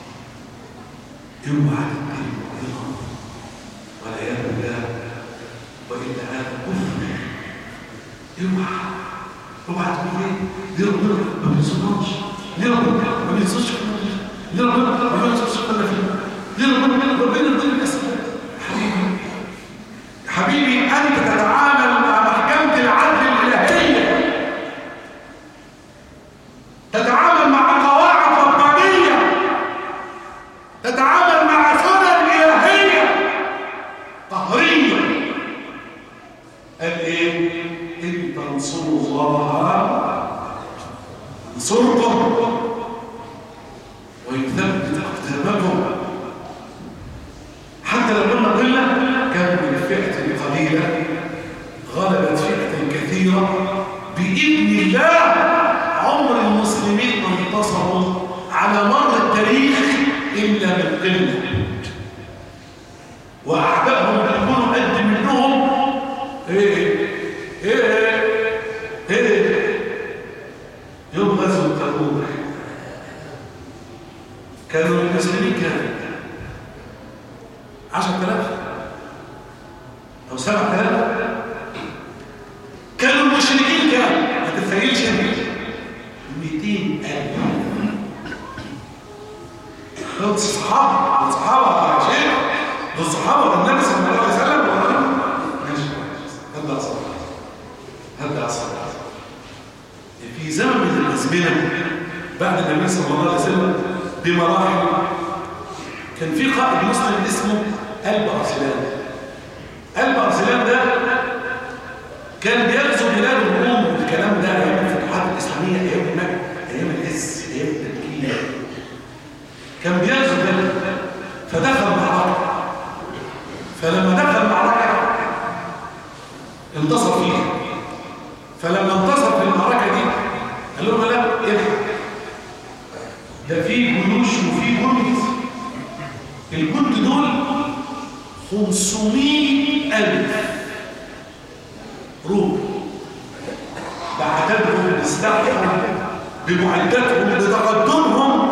اوعى تتكلم والعياذ بالله والا هذا كفر اوعى اوعى تقول ايه؟ دي ربنا ما بينصرناش ليه ربنا ما بينصرش ليه ربنا ما بينصرش ولا فينا ليه ربنا ربنا يرضي الاسباب حبيبي حبيبي انت تتعامل مع محكمه العدل الالهيه تتعامل مع قواعد ربانيه تتعامل مع سنن الهيه قهريه قال ايه ان تنصروا الله ينصركم ويثبت اقدامكم حتى لو كنا قله كان من فئه قليله غلبت فئه كثيره باذن الله عمر المسلمين ما انتصروا على مر التاريخ الا بالقله واعدائهم بيكونوا قد منهم ايه ايه ايه يوم غزوه تبوك كانوا المسلمين كانوا عشرة آلاف أو سبعة آلاف كانوا المشركين كانوا ما تتخيلش مئتين ألف دول الصحابة دول الصحابة يا شيخ دول الصحابة ده النبي صلى الله عليه وسلم ولا ماشي هبدأ أصلا هبدأ أصلا في زمن من الأزمنة بعد النبي صلى الله عليه وسلم بمراحل كان في قائد مسلم اسمه قلب أرسلان قلب أرسلان ده كان بيغزو بلاد الروم والكلام ده أيام الفتوحات الإسلامية أيام المجد أيام العز أيام التمكين كان بيغزو بلد فدخل معركة فلما دخل معركة انتصر فيها فلما انتصر في المعركة دي قال لهم لا الحق ده في جيوش وفي جند الجند دول 500 ألف روم بعددهم بسلاحهم بمعداتهم بتقدمهم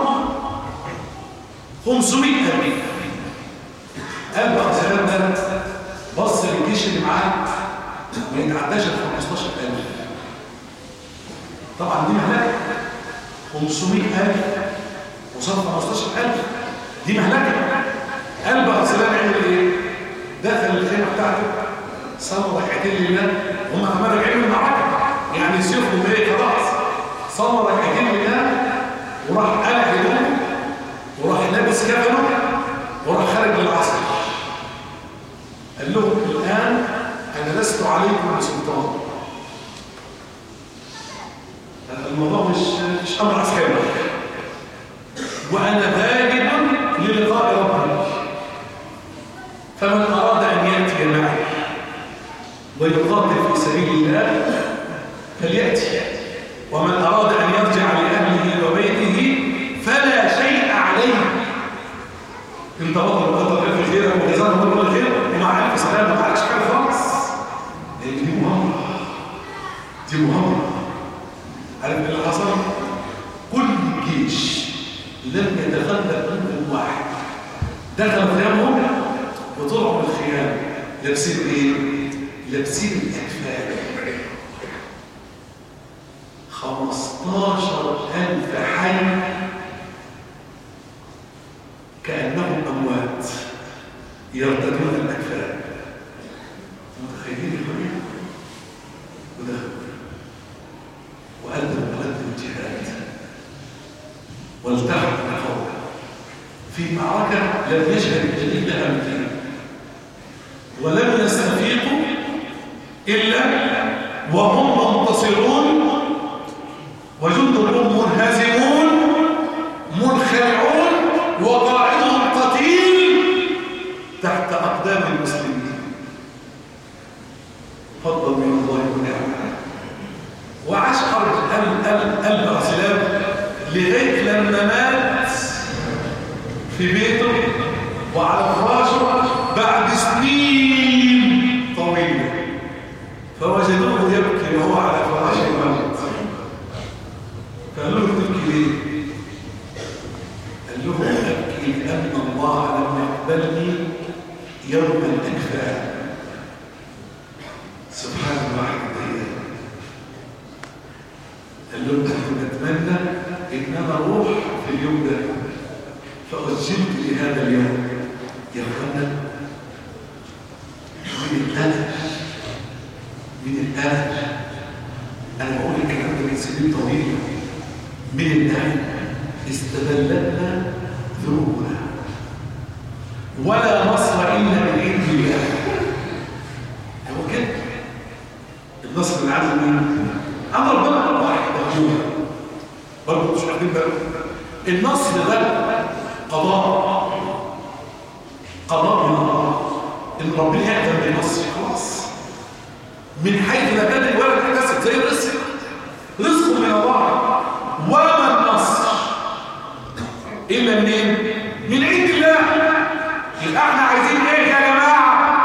500 ألف قال بقى سلام ده بص للجيش اللي معاه ما يتعداش ال 15000 طبعا دي مهلكه 500000 وصل 15000 دي مهلكه قال بقى سلام عمل ايه دخل الخيمه بتاعته صلى ركعتين لله هم كمان راجعين من المعركه يعني سيفهم ايه خلاص صلى ركعتين لله وراح قلع هدومه وراح لابس كفنه وراح خارج للعصر قال لهم الان انا لست عليكم بسلطان الموضوع مش مش امر عسكري وانا ذاهب للقاء ربي فمن اراد ان ياتي معي ويقاتل في سبيل الله فلياتي ومن اراد ان يرجع لاهله وبيته فلا شيء عليه انت بطل بطل الف خير وجزاك الله خير ومع الف سلامه ما عليكش حاجه خالص دي مهمه دي مهمه عارف ايه اللي حصل كل جيش لم يتخلى منهم واحد دخل خيامهم وطلعوا من الخيام لابسين ايه لابسين الاكفاء 15000 حي كأنهم أموات يرتدون الأكفان متخيلين الحرية وده وقدم وقدم الجهاد والتحق الفوق في معركة لم يشهد الجليل لها مثيل ولم يستفيقوا إلا وهم منتصرون وجند الروم منهزمون منخلعون وقاعدهم قتيل تحت أقدام المسلمين فضل من الله ونعمه وعاش حرب البرسلام لغاية لما مات في بيته وعلى فراشه بعد سنين طويلة فوجدوه يبكي وهو على فراش الموت قالوا له تبكي ليه؟ قال لهم أبكي لأن الله لم يقبلني يوم الإكفاء سبحان الله الديان قال لهم كنت أتمنى إن أنا أروح في اليوم ده فأجلت لهذا اليوم يا أخوانا من الألم من الألم أنا بقول الكلام ده من سنين طويلة من الألم استدلتنا ذنوبنا ولا نصر إلا من عند الله هو كده النصر من عند مين؟ أمر ربنا واحد مهجوم برضه مش واخدين بالكم النصر ده قضاء قضاء من الله ان ربنا يقدر بالنصر خلاص من حيث لا كان الولد يكتسب زي الرزق رزق من الله وما النصر الا منين من عند الله يبقى احنا عايزين ايه يا جماعه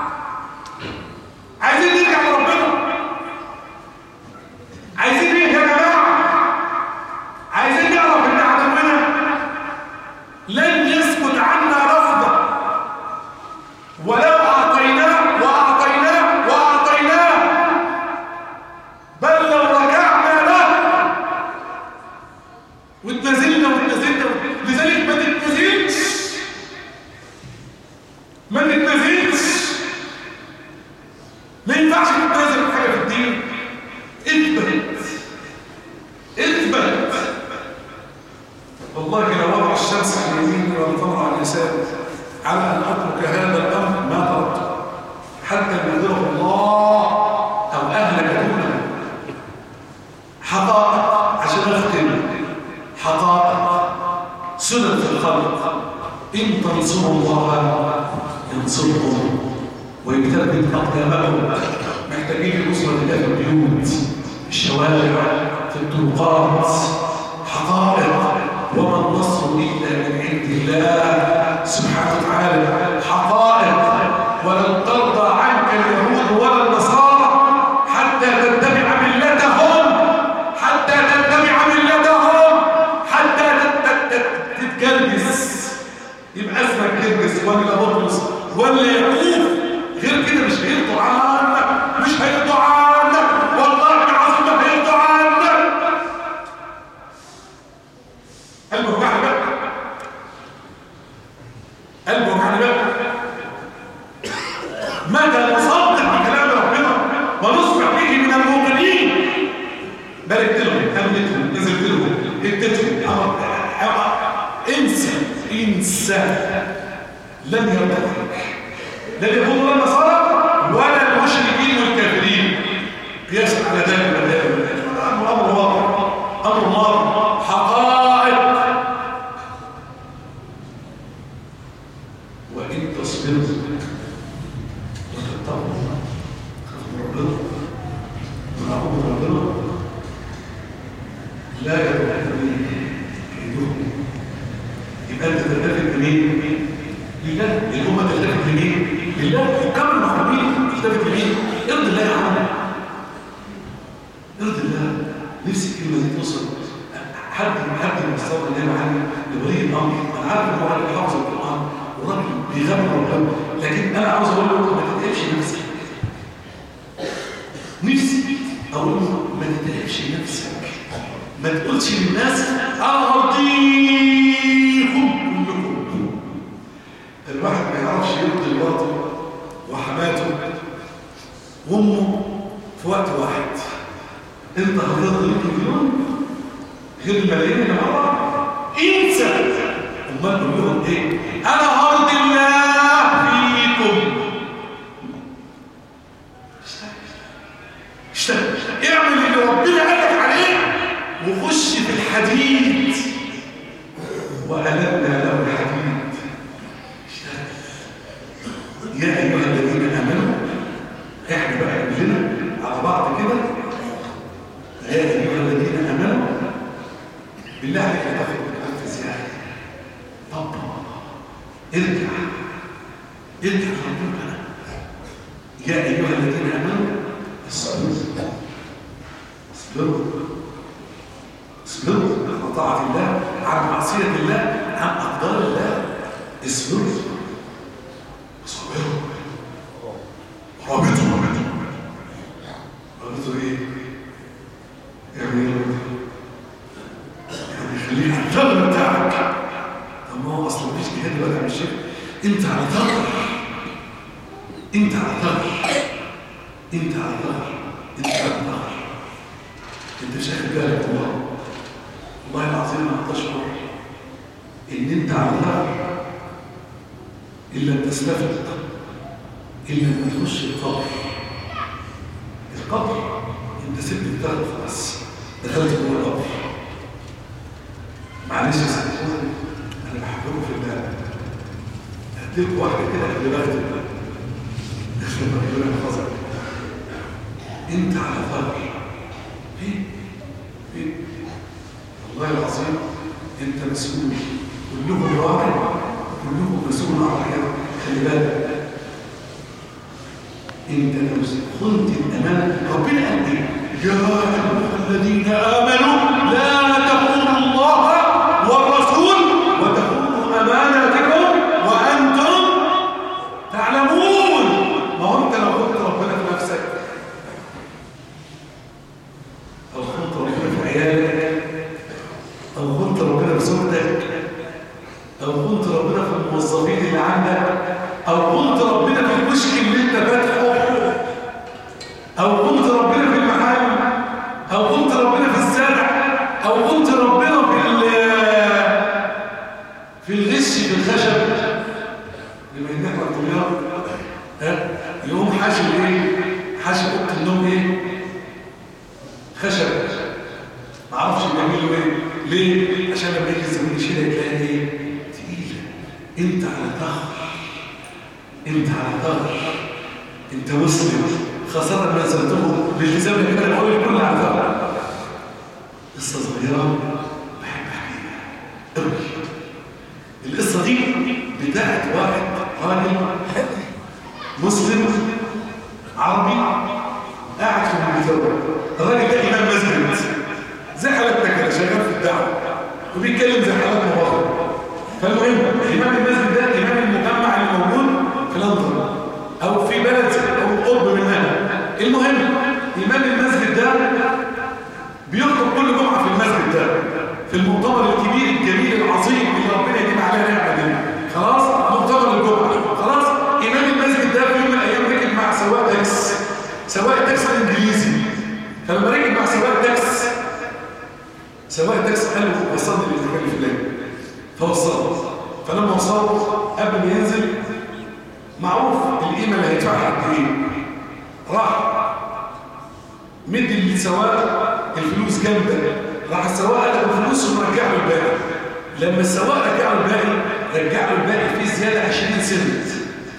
عايزين نرجع لربنا عايزين ايه يا جماعه عايزين نعرف ان عدونا لن يسكت عنا رفضا ولو اعطيناه واعطيناه واعطيناه بل لو رجعنا له واتنزلنا واتنزلنا لذلك ما تتنزلش ما تتنزلش ما ينفعش تتنازل في حاجه في الدين اثبت اثبت والله لو وضع الشمس على اليمين والقمر على اليسار على ان اترك هذا الامر ما تركته حتى يقدره الله او اهلك دونه حقائق عشان اختم حقائق سنن في الخلق ان تنصروا الله ينصركم ويثبت اقدامكم محتاجين الاسره الله في البيوت الشوارع في الطرقات حقائق وما النصر إلا من عند الله سبحانه وتعالى حقائق ولن ترضى عنك اليهود ولا النصارى حتى تتبع ملتهم حتى تتبع ملتهم حتى تتجلس يبقى اسمك جرجس ولا بطرس ولا يعقوب غير كده مش هيرضوا عنك مش هيرضوا عنك والله العظيم ما هيرضوا عنك قلبه وجعني بقى قلبه وجعني بقى متى نصدق بكلام ربنا ونصبح به من الموقنين باركت لهم امنتهم نزلت لهم اديتهم امر انسى انسى لن يرضى لا اليهود ولا النصارى ولا المشركين والكافرين قياسا على ذلك الامر امر واضح امر واضح حقائق وان تصبروا وتتقوا خافوا ربنا ونعبد ربنا لا يضركم كيدهم يبقى انت تلتفت لمين؟ لله الامه تلتفت لمين؟ لله حكام المحرمين تلتفت لمين؟ ارضي الله يا عم ارضي الله نفسي الكلمه دي توصل حد حد من الصوت اللي انا عندي لولي الامر انا عارف ان هو راجل حافظ القران وراجل بيغني ربنا لكن انا عاوز اقول له ما تتعبش نفسك نفسي اقول له ما تتعبش نفسك ما تقولش للناس انا ارضيكم كلكم وامه في وقت واحد انت هترضي المليون غير الملايين اللي مره انسى امال قول لهم ايه انا هرضي الله فيكم اشتغل اعمل اللي ربنا قالك عليه وخش في الحديد وألمنا له الحديد اشتغل يا أيها الذين آمنوا احنا بقى كلنا على بعض كده يا أيها الذين آمنوا بالله عليك لا تاخد بالألف زيادة طب ارجع ارجع ربنا يا أيها الذين آمنوا اصبروا اصبروا اصبروا على طاعة الله عن معصية الله عن أقدار الله اصبروا اصبروا رابطوا رابطوا رابطوا ايه؟ يعني ايه رابطوا؟ يعني خليك على الثغر بتاعك طب ما هو اصلا مفيش جهاد دلوقتي عم الشيخ انت على ثغر انت على ثغر انت على ثغر انت على ثغر انت مش واخد بالك والله والله العظيم ما تشعر ان انت على ثغر ان لم تستفد ان لم تخش القبر القبر انت سبت الثغر خلاص دخلت جوه القبر معلش يا سيدي انا بحبكم في الله هديك واحده كده اللي بغتب دخل ربنا يحفظك انت على ثغر فين فين والله العظيم انت مسؤول كلهم راعي كلهم مسؤول عن حياتك خلي بالك انت لو خنت الامانه ربنا قال ايه يا ايها الذين امنوا لا تخونوا الله والرسول وتخونوا اماناتكم وانتم تعلمون ما هو انت لو خنت ربنا في نفسك او خنت ربنا في عيالك او خنت ربنا في زوجتك او خنت ربنا في الموظفين اللي عندك او خنت ربنا في الكشك اللي انت فاتحه او خنت ربنا في المحل او خنت ربنا في الزرع او خنت ربنا في في الغش في الخشب بما انك الطيار ها يقوم حاشي ايه حاشي اوضه النوم ايه خشب ما اعرفش بيعملوا ايه ليه عشان لما يجي الزميل يشيلها تلاقيها ايه تقيله انت على ظهر انت على ظهر انت مسلم خاصه ما نزلتهم بالتزام كده انا بقول الكل على ظهر قصه صغيره بحب احكيها قوي القصه دي بتاعت واحد راجل مسلم عربي قاعد في انجلترا الراجل ده امام مسجد زي حالتنا كده شغال في الدعوه وبيتكلم زي حالتنا بره فالمهم امام المسجد ده امام المجمع اللي موجود في لندن او في بلد او قرب منها المهم امام المسجد ده بيخطب كل جمعه في المسجد ده في المؤتمر الكبير الجميل العظيم اللي ربنا يديم عليه نعمه دي خلاص مؤتمر الجمعه خلاص امام المسجد ده في يوم من الايام ركب مع سواق تاكس سواق تاكس الانجليزي فلما ركب مع سواق تاكس سواق تاكس قال له وصلني للمكان الفلاني فوصله فلما وصله قبل ما ينزل معروف القيمه اللي هيدفعها قد ايه راح مدي للسواق الفلوس جامده راح السواق قال له الفلوس ورجع له الباقي لما السواق رجع له الباقي رجع له الباقي فيه زياده 20 سنت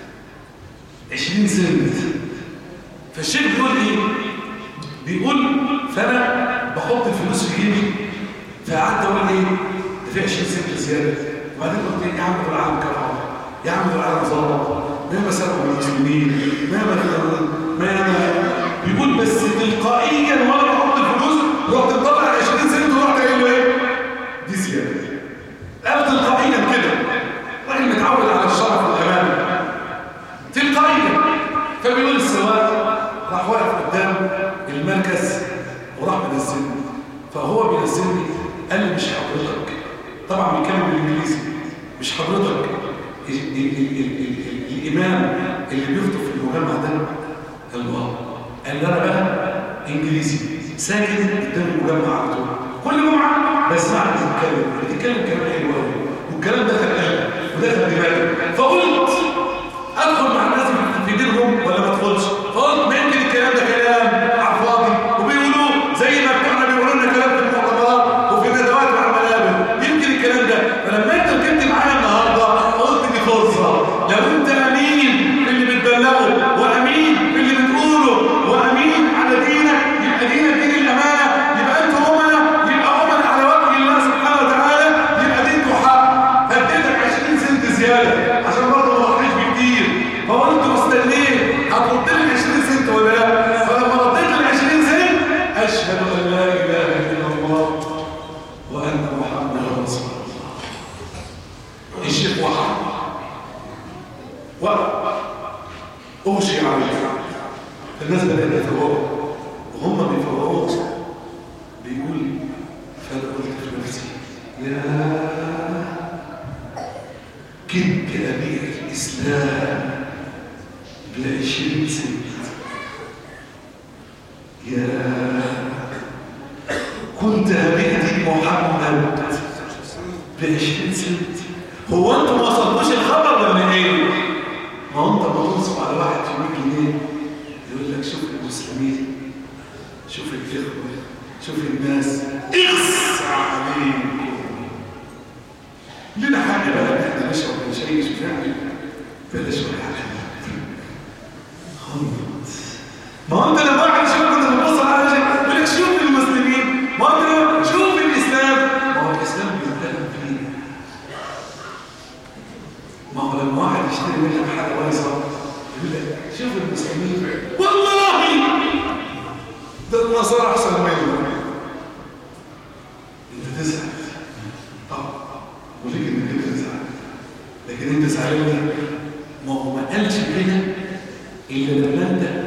20 سنت فالشيخ بيقول ايه بيقول فانا بحط الفلوس في جيبي فقعدت اقول ايه ده في 20 سنت زياده وبعدين قلت ايه يا عم دول العالم كرم يا عم دول العالم ظبط ما مسكوا المسلمين ما ما ما بيقول بس تلقائيا وانا بحط الفلوس رحت مطلع 20 سنت ورحت قايل له ايه دي زياده قال تلقائيا كده راجل متعود على الشرف والامان تلقائيا فبيقول السواق راح واقف قدام المركز وراح منزلني فهو بينزلني قال لي مش حضرتك طبعا بيتكلم بالانجليزي مش حضرتك ال ال ال ال ال الامام اللي بيخطب في المجمع ده قال له اه قال لي انا بقى انجليزي ساكن قدام المجمع على طول كل جمعه بسمعك بتتكلم بتتكلم كلام حلو قوي والكلام ده خد قلبي ودخل دماغي فقلت ادخل مع الناس في دينهم ولا ما ادخلش فقلت ما يمكن الكلام ده كلام على الفاضي وبيقولوا زي ما بتوعنا بيقولوا لنا كلام في المؤتمرات وفي الندوات مع المنابر يمكن الكلام ده فلما انت ركبت معايا النهارده قلت دي فرصه لو انت امين في اللي بتبلغه وامين في اللي بتقوله وامين على دينك يبقى دينك دين الامانه يبقى انت امنا يبقى امنا على وجه الله سبحانه وتعالى يبقى دينكم حق فاديتك 20 سنت زياده عشان برضه ما رضيتش بكتير فقلت واستنيت هترد لي 20 سنت ولا لا فلما رديت ال 20 سنت اشهد ان لا اله الا الله وان محمدا رسول الله الشيخ وحد وقف أغشي عليه الناس بدأت يتفوقوا وهم بيفوقوا بيقول فأنا قلت في نفسي يا كنت أبيع الإسلام بعشرين سنة يا كنت أبيع دين محمد بعشرين سنة هو أنتم ما وصلتوش الخبر ولا إيه؟ ما هو انت ما تنصب على واحد في 100 جنيه يقول لك شوف المسلمين شوف الاخوه شوف الناس اغص عليكم لنا حاجه بقى احنا نشرب ونشيش ونعمل بلاش ولا حاجه ما هو انت لما واحد يشوف كنت بتبص على شيء يقول لك شوف المسلمين ما هو انت لما شوف الاسلام ما هو الاسلام بيتكلم فيه ما هو لما واحد يشتري منك حاجه بايظه يقول لك شوف المسلمين والله ده النصارى احسن منه انت تزعل طب وليك انك انت تزعل لكن انت زعلان ليه؟ ما هو ما قالش كده الا لما انت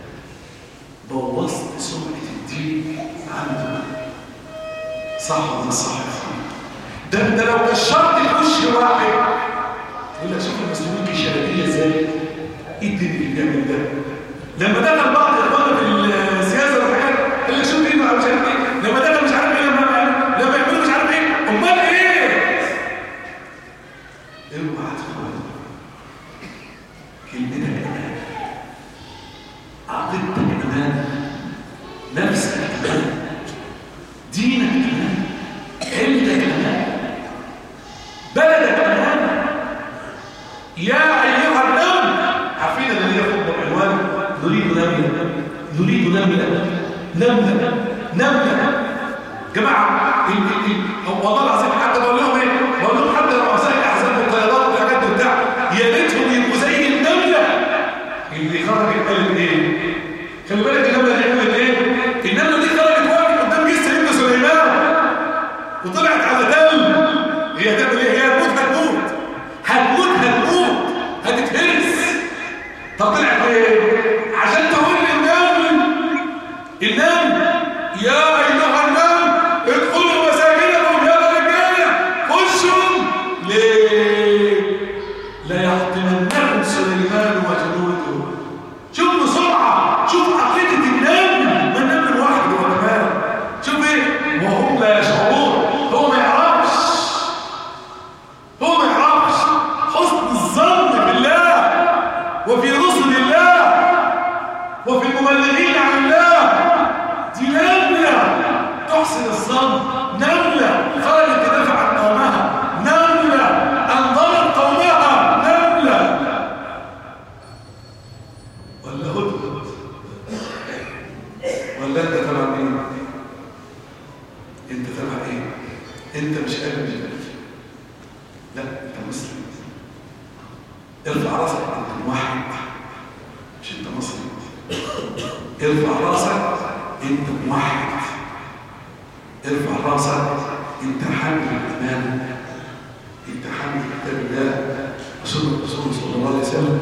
بوظت سمعه الدين عنده صح ولا صح ده انت لو كشرت وش واحد يقول لك شوف المسلمين كشراتيه ازاي ايه الدين اللي بيعمل ده لما دخل بعض اخواننا في السياسه والحاجات قال لك شوف ايه مش عارف ايه لما دخل مش عارف ايه لما لما يعملوا مش عارف ايه امال ايه اوعى تقول كلمتك امان عقيدتك امان نفسك امان دينك امان علمك امان بلدك امان يا أيها النمل عارفين الذي يخط العنوان نريد نملة نريد نملة نملة نملة جماعة ال ال ال والله العظيم حتى بقول لهم ايه بقول لهم حتى رؤساء الاحزاب والقيادات والحاجات دي بتاع يا ريتهم يبقوا زي النملة اللي خرجت قالت ايه خلي بالك النملة دي عملت ايه النملة دي خرجت وقفت قدام جيش سيدنا سليمان وطلعت على تل هي هتعمل ايه هي هتموت هتموت هتموت هتموت هتتهرس طب طلعت ايه عشان تقول للنمل النمل يا ايها النمل ادخلوا مساجدكم يا رجاله خشوا ليه لا يحطمنكم سليمان وجنوده شوف بسرعه شوف عقيده النمل ما النمل لوحده هو كمان شوف ايه وهم لا يشعرون هو ما يعرفش هو ما يعرفش حسن الظن بالله وفي رسل الله وفي المبلغين عن الله دي نملة تحسن الظن نملة خرجت تدافع عن قومها نملة أنظرت قومها نملة ولا هدهد ولا انت تبع مين انت تبع ايه انت مش قلب جبل لا انت مسلم ارفع راسك انت موحد مش انت مسلم ارفع راسك انت موحد ارفع راسك انت حامل الامان انت حامل كتاب الله وسنه الرسول صلى الله عليه وسلم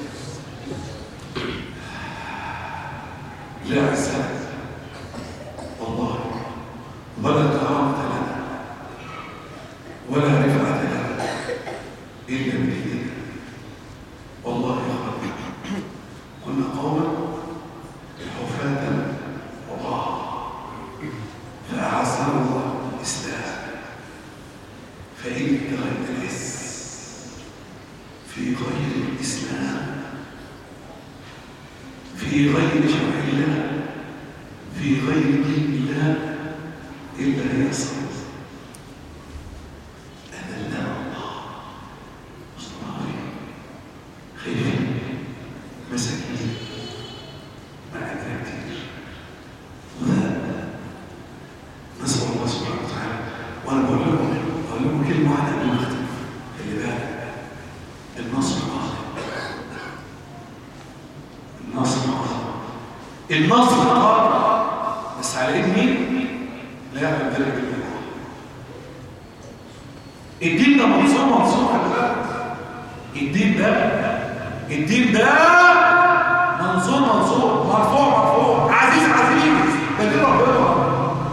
لا عزة والله ولا كرامة لنا ولا رفعة لنا إلا بديننا والله يا رب كنا قوما في غير الإسلام في غير شرع الله في غير دين الله إلا يصل أذلنا الله مصطفين خيرين مساكين معنا كتير وده نسأل الله سبحانه وتعالى وأنا بقول لكم بقول لكم كلمة واحدة قبل ما أختم خلي بالك النصر قادم النصر قادم النصر قادم بس على ايد مين؟ لا يعلم ذلك الا الله الدين ده منصور منصور خلي بالك الدين ده الدين ده منصور منصور مرفوع مرفوع عزيز عزيز ده دين ربنا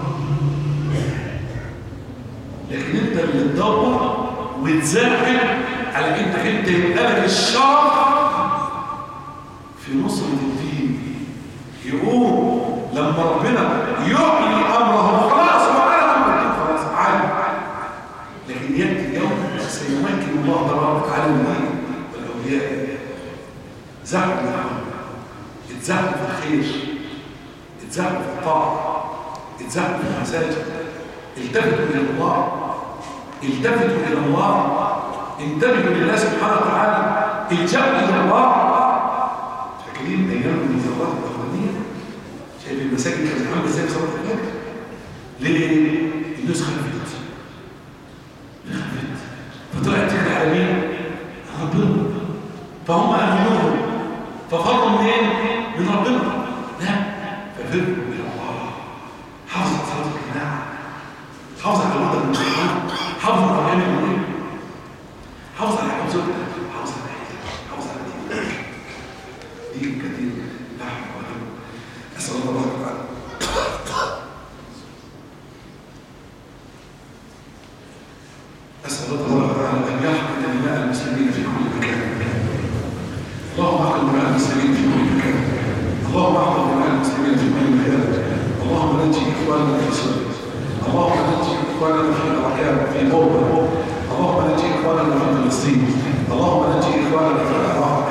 لكن انت اللي تدور وتزاحم على انك انت يبقى لك الشرف في نصرة الدين يقوم لما ربنا يعلي امره خلاص وعلى امر الدين خلاص عالم لكن ياتي اليوم سيمكن الله تبارك وتعالى من والاولياء زحف الحق اتزحف في الخير اتزحف في الطاعه اتزحف في المساجد التفتوا الى الله التفتوا الى الله انتبهوا لله سبحانه وتعالى الجأوا الى الله فاكرين ايام الانتخابات الاولانيه شايف المساجد كانت عامله ازاي في صلاه الفجر ليه الناس خلفت خلفت فطلعت تجري على مين ربنا فهم امنوهم ففروا منين من ربنا لا ففروا الى الله حافظ على صلاه الجماعه حافظ على الوضع المسلمين حافظ على ايام المؤمنين حافظ على حفظ حافظ على حفظ حافظ على دين دين كدين لحم ودم اسال الله تعالى اسال الله تعالى ان يحفظ دماء المسلمين في كل مكان اللهم احفظ دماء المسلمين في كل مكان اللهم احفظ دماء المسلمين في كل مكان اللهم نجي اخواننا في سوريا اللهم نجي اخواننا في الاحياء في غربه اللهم نجي اخواننا في فلسطين اللهم نجي اخواننا في العراق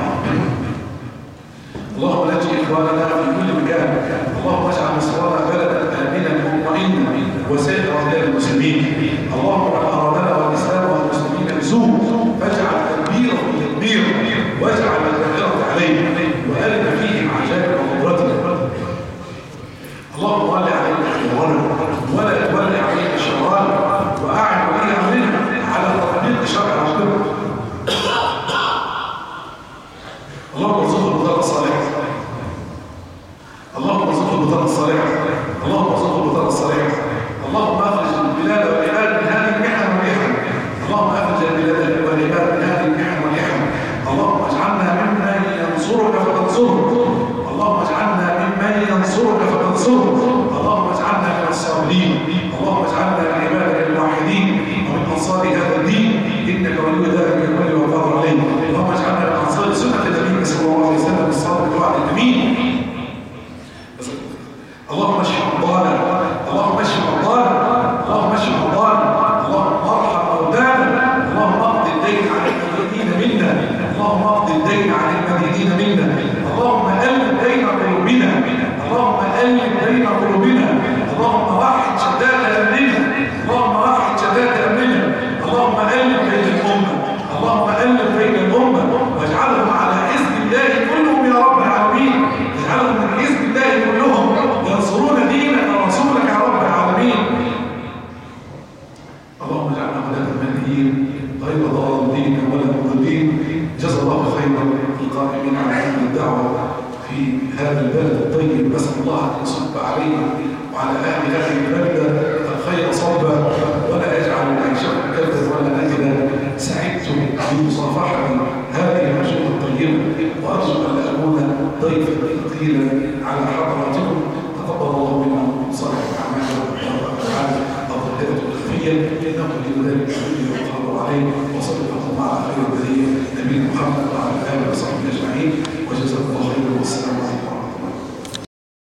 اللهم نجي اخواننا في كل مكان اللهم اجعل مصرنا بلدا امنا مطمئنا وسائر بلاد المسلمين اللهم من ارادنا والاسلام والمسلمين بسوء فاجعل تدبيره تدبيره واجعل الدائره عليه وارنا فيه عجائب قدرتك اللهم ول علينا خيرنا ولا تول علينا شرنا واعن ولي امرنا على تطبيق شرع ربنا اللهم ارزقنا البطانه الصالحه اللهم ارزقنا البطانه الصالحه اللهم ارزقنا البطانه الصالحه اللهم اخرج البلاد والعباد من هذه المحن واليحن اللهم اخرج البلاد والعباد من هذه المحن واليحن اللهم اجعلنا ممن ينصرك فتنصره اللهم اجعلنا ممن ينصرك فتنصره اللهم اجعلنا من الصابرين اللهم اجعلنا من عبادك الواحدين ومن انصار هذا الدين انك ولي ذلك الولي والقادر عليه اللهم اجعلنا من انصار سنه نبيك صلى الله عليه وسلم الصادق الوعد الامين اللهم اشف مرضانا اللهم اشف مرضانا اللهم اشف مرضانا اللهم ارحم موتانا اللهم اقض الدين عن المدينين منا اللهم اقض الدين عن المدينين منا اللهم الف بين قلوبنا اللهم الف بين قلوبنا اللهم وحد شتات امرنا اللهم وحد شتات امرنا اللهم الف بين الامه اللهم الف بين الامه واجعلهم على حزب الله كلهم يا رب العالمين اجعلهم من حزب الله كلهم ينصرون دينك ورسولك يا رب العالمين اللهم اجعلنا هداة المهديين غير ضالين ولا مضلين جزا الله خيرا القائمين على هذه الدعوه في هذا البلد الطيب نسال الله ان يصب علينا وعلى اهل هذه البلده الخير صبا ولا يجعل العيشة كذا ولا نجدا سعدت بمصافحه هذه الوجوه الطيبه وارجو ان لا اكون ضيفا ثقيلا على حضراتكم تقبل الله منا صالح الاعمال وتعالى الظاهره الخفيه انه لذلك الذي يقال عليه وصلى الله على خير البريه نبينا محمد وعلى اله وصحبه اجمعين وجزاكم الله خيرا والسلام عليكم